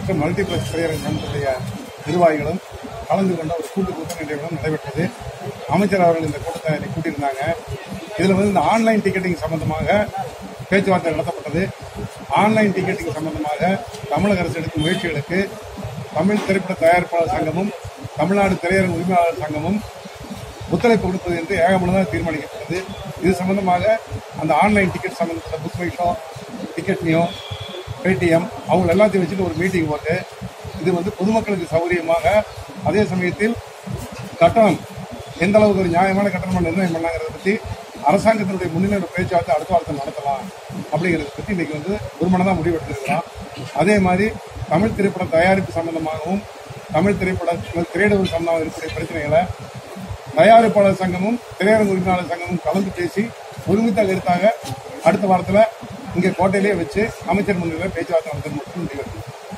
மற்ற மல்டிபிளக்ஸ் திரையரங்க சங்கத்துடைய நிர்வாகிகளும் கலந்து கொண்ட ஒரு கூட்டு கூட்டம் இன்றைய தினம் நடைபெற்றது அமைச்சர் அவர்கள் இந்த கூட்டத்தை இன்னைக்கு கூட்டியிருந்தாங்க இதில் வந்து இந்த ஆன்லைன் டிக்கெட்டிங் சம்பந்தமாக பேச்சுவார்த்தை நடத்தப்பட்டது ஆன்லைன் டிக்கெட்டிங் சம்பந்தமாக தமிழக அரசு எடுக்கும் முயற்சிகளுக்கு தமிழ் திரைப்பட தயாரிப்பாளர் சங்கமும் தமிழ்நாடு திரையரங்க உரிமையாளர் சங்கமும் ஒத்துழைப்பு கொடுப்பது என்று ஏகமனதாக தீர்மானிக்கப்பட்டது இது சம்பந்தமாக அந்த ஆன்லைன் டிக்கெட் சம்பந்தப்பட்ட புக் மை ஷோ டிக்கெட் நியோ பேடிஎம் அவங்க எல்லாத்தையும் வச்சுட்டு ஒரு மீட்டிங் போட்டு இது வந்து பொதுமக்களுக்கு சௌகரியமாக அதே சமயத்தில் கட்டணம் எந்த அளவுக்கு ஒரு நியாயமான கட்டணம் நிர்ணயம் பண்ணாங்கிறத பற்றி அரசாங்கத்தினுடைய முன்னிலையோட பேச்சுவார்த்தை அடுத்த வாரத்தில் நடத்தலாம் அப்படிங்கிறத பற்றி இன்னைக்கு வந்து ஒருமனதாக முடிவெடுத்திருக்கிறோம் அதே மாதிரி தமிழ் திரைப்பட தயாரிப்பு சம்பந்தமாகவும் தமிழ் திரைப்பட திரையிடவு சம்பந்தமாக இருக்கக்கூடிய பிரச்சனைகளை தயாரிப்பாளர் சங்கமும் திரையரங்கு உரிமையாளர் சங்கமும் கலந்து பேசி ஒருமித்த கருத்தாக அடுத்த வாரத்தில் இங்கே கோட்டையிலேயே வச்சு அமைச்சர் முன்னிலையில் பேச்சுவார்த்தை நடத்த முடிவு